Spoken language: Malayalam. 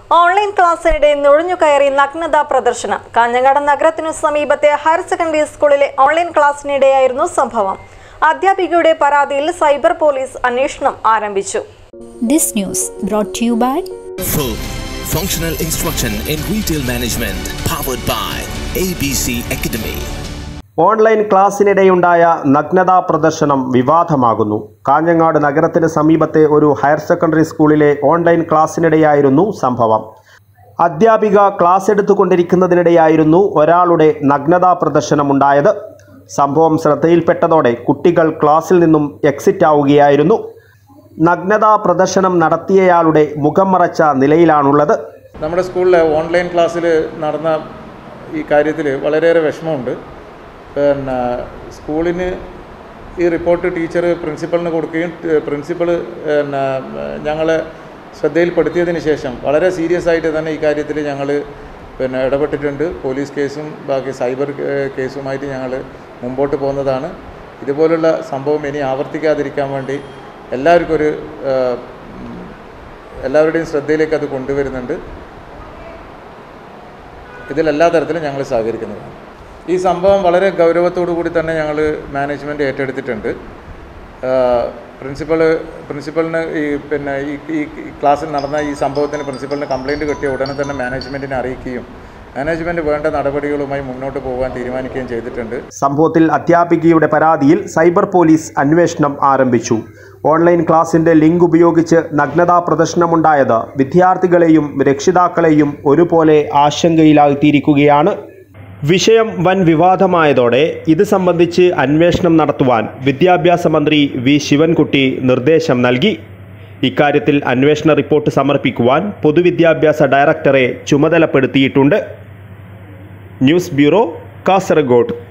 ഓൺലൈൻ ക്ലാസ്സിനിടെ നുഴഞ്ഞുകയറി നഗ്നതാ പ്രദർശനം കാഞ്ഞങ്ങാട് നഗരത്തിനു സമീപത്തെ ഹയർ സെക്കൻഡറി സ്കൂളിലെ ഓൺലൈൻ ക്ലാസ്സിനിടെയായിരുന്നു സംഭവം അധ്യാപികയുടെ പരാതിയിൽ സൈബർ പോലീസ് അന്വേഷണം ആരംഭിച്ചു This news brought to you by Full functional instruction in retail management powered by ABC Academy. Online ക്ലാസ്സിനിടെയുണ്ടായ നഗ്നതാ പ്രദർശനം വിവാദമാകുന്നു കാഞ്ഞങ്ങാട് നഗരത്തിന് സമീപത്തെ ഒരു ഹയർ സെക്കൻഡറി സ്കൂളിലെ ഓൺലൈൻ ക്ലാസ്സിനിടെയായിരുന്നു സംഭവം അധ്യാപിക ക്ലാസ് എടുത്തുകൊണ്ടിരിക്കുന്നതിനിടെയായിരുന്നു ഒരാളുടെ നഗ്നതാ പ്രദർശനമുണ്ടായത് സംഭവം ശ്രദ്ധയിൽപ്പെട്ടതോടെ കുട്ടികൾ ക്ലാസ്സിൽ നിന്നും എക്സിറ്റ് ആവുകയായിരുന്നു നഗ്നതാ പ്രദർശനം നടത്തിയയാളുടെ മുഖം മറച്ച നിലയിലാണുള്ളത് നമ്മുടെ സ്കൂളിലെ ഓൺലൈൻ ക്ലാസ്സിൽ നടന്ന ഈ കാര്യത്തിൽ വളരെയേറെ വിഷമമുണ്ട് പിന്നെ സ്കൂളിന് ഈ റിപ്പോർട്ട് ടീച്ചർ പ്രിൻസിപ്പളിന് കൊടുക്കുകയും പ്രിൻസിപ്പൾ പിന്നെ ഞങ്ങളെ ശ്രദ്ധയിൽപ്പെടുത്തിയതിന് ശേഷം വളരെ സീരിയസ് ആയിട്ട് തന്നെ ഈ കാര്യത്തിൽ ഞങ്ങൾ പിന്നെ ഇടപെട്ടിട്ടുണ്ട് പോലീസ് കേസും ബാക്കി സൈബർ കേ- കേസുമായിട്ട് ഞങ്ങൾ മുമ്പോട്ട് പോകുന്നതാണ് ഇതുപോലുള്ള സംഭവം ഇനി ആവർത്തിക്കാതിരിക്കാൻ വേണ്ടി എല്ലാവർക്കും ഒരു ആ, ഉം, എല്ലാവരുടെയും ശ്രദ്ധയിലേക്ക് അത് കൊണ്ടുവരുന്നുണ്ട് ഇതിൽ എല്ലാ തരത്തിലും ഞങ്ങൾ സഹകരിക്കുന്നതാണ് ഈ സംഭവം വളരെ ഗൗരവത്തോടു കൂടി തന്നെ ഞങ്ങൾ മാനേജ്മെൻറ്റ് ഏറ്റെടുത്തിട്ടുണ്ട് പ്രിൻസിപ്പൾ പ്രിൻസിപ്പളിന് ഈ പിന്നെ ഈ ഈ ഈ ക്ലാസ്സിൽ നടന്ന ഈ സംഭവത്തിന് പ്രിൻസിപ്പളിന് കംപ്ലയിൻറ്റ് കിട്ടിയ ഉടനെ തന്നെ മാനേജ്മെൻറ്റിനെ അറിയിക്കുകയും മാനേജ്മെൻറ്റ് വേണ്ട നടപടികളുമായി മുന്നോട്ട് പോകാൻ തീരുമാനിക്കുകയും ചെയ്തിട്ടുണ്ട് സംഭവത്തിൽ അധ്യാപികയുടെ പരാതിയിൽ സൈബർ പോലീസ് അന്വേഷണം ആരംഭിച്ചു ഓൺലൈൻ ക്ലാസിന്റെ ലിങ്ക് ഉപയോഗിച്ച് നഗ്നതാ പ്രദർശനമുണ്ടായത് വിദ്യാർത്ഥികളെയും രക്ഷിതാക്കളെയും ഒരുപോലെ ആശങ്കയിലാഴ്ത്തിയിരിക്കുകയാണ് വിഷയം വൻ വിവാദമായതോടെ ഇത് സംബന്ധിച്ച് അന്വേഷണം നടത്തുവാൻ വിദ്യാഭ്യാസ മന്ത്രി വി ശിവൻകുട്ടി നിർദ്ദേശം നൽകി ഇക്കാര്യത്തിൽ അന്വേഷണ റിപ്പോർട്ട് സമർപ്പിക്കുവാൻ പൊതുവിദ്യാഭ്യാസ ഡയറക്ടറെ ചുമതലപ്പെടുത്തിയിട്ടുണ്ട് ന്യൂസ് ബ്യൂറോ കാസർഗോഡ്